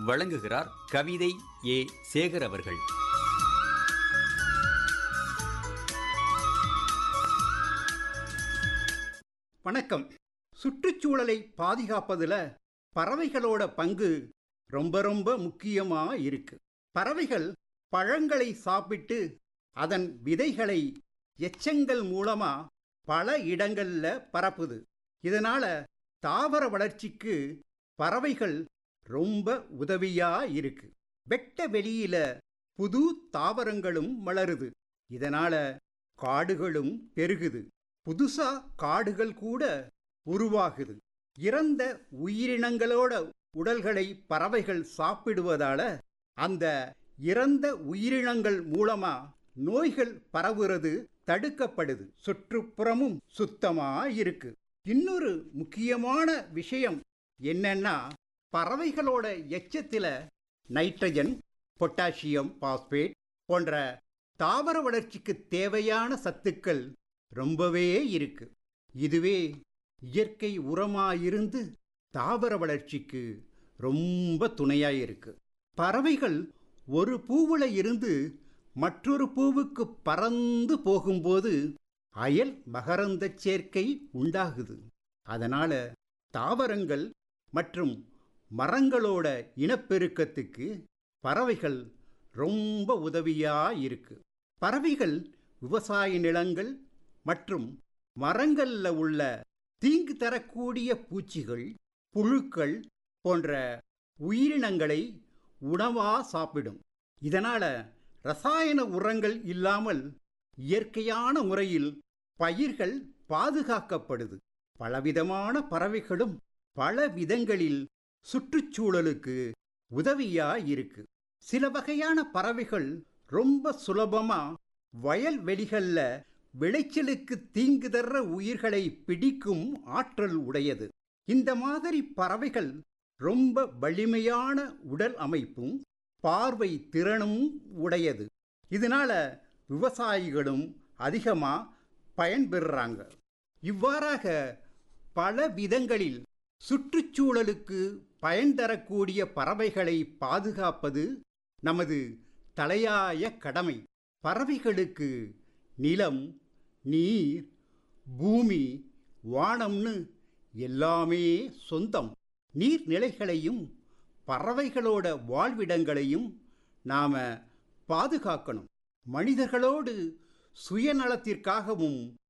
வழங்குகிறார் கவிதை ஏ சேகர் அவர்கள் வணக்கம் சுற்றுச்சூழலை பாதுகாப்பதுல பறவைகளோட பங்கு ரொம்ப ரொம்ப முக்கியமா இருக்கு பறவைகள் பழங்களை சாப்பிட்டு அதன் விதைகளை எச்சங்கள் மூலமா பல இடங்கள்ல பரப்புது இதனால தாவர வளர்ச்சிக்கு பறவைகள் ரொம்ப உதவியா இருக்கு வெட்ட வெளியில புது தாவரங்களும் வளருது இதனால காடுகளும் பெருகுது புதுசா காடுகள் கூட உருவாகுது இறந்த உயிரினங்களோட உடல்களை பறவைகள் சாப்பிடுவதால அந்த இறந்த உயிரினங்கள் மூலமா நோய்கள் பரவுறது தடுக்கப்படுது சுற்றுப்புறமும் சுத்தமா இருக்கு இன்னொரு முக்கியமான விஷயம் என்னன்னா பறவைகளோட எச்சத்தில நைட்ரஜன் பொட்டாசியம் பாஸ்பேட் போன்ற தாவர வளர்ச்சிக்கு தேவையான சத்துக்கள் ரொம்பவே இருக்கு இதுவே இயற்கை உரமாயிருந்து தாவர வளர்ச்சிக்கு ரொம்ப துணையாயிருக்கு பறவைகள் ஒரு பூவுல இருந்து மற்றொரு பூவுக்கு பறந்து போகும்போது அயல் மகரந்தச் சேர்க்கை உண்டாகுது அதனால தாவரங்கள் மற்றும் மரங்களோட இனப்பெருக்கத்துக்கு பறவைகள் ரொம்ப உதவியா இருக்கு பறவைகள் விவசாய நிலங்கள் மற்றும் மரங்கள்ல உள்ள தீங்கு தரக்கூடிய பூச்சிகள் புழுக்கள் போன்ற உயிரினங்களை உணவா சாப்பிடும் இதனால ரசாயன உரங்கள் இல்லாமல் இயற்கையான முறையில் பயிர்கள் பாதுகாக்கப்படுது பலவிதமான பறவைகளும் பல விதங்களில் சுற்றுச்சூழலுக்கு உதவியா இருக்கு சில வகையான பறவைகள் ரொம்ப சுலபமா வயல்வெளிகள்ல விளைச்சலுக்கு தீங்கு தர்ற உயிர்களை பிடிக்கும் ஆற்றல் உடையது இந்த மாதிரி பறவைகள் ரொம்ப வலிமையான உடல் அமைப்பும் பார்வை திறனும் உடையது இதனால விவசாயிகளும் அதிகமா பயன்பெறுறாங்க இவ்வாறாக பல விதங்களில் சுற்றுச்சூழலுக்கு பயன் தரக்கூடிய பறவைகளை பாதுகாப்பது நமது தலையாய கடமை பறவைகளுக்கு நிலம் நீர் பூமி வானம்னு எல்லாமே சொந்தம் நீர்நிலைகளையும் பறவைகளோட வாழ்விடங்களையும் நாம பாதுகாக்கணும் மனிதர்களோடு சுயநலத்திற்காகவும்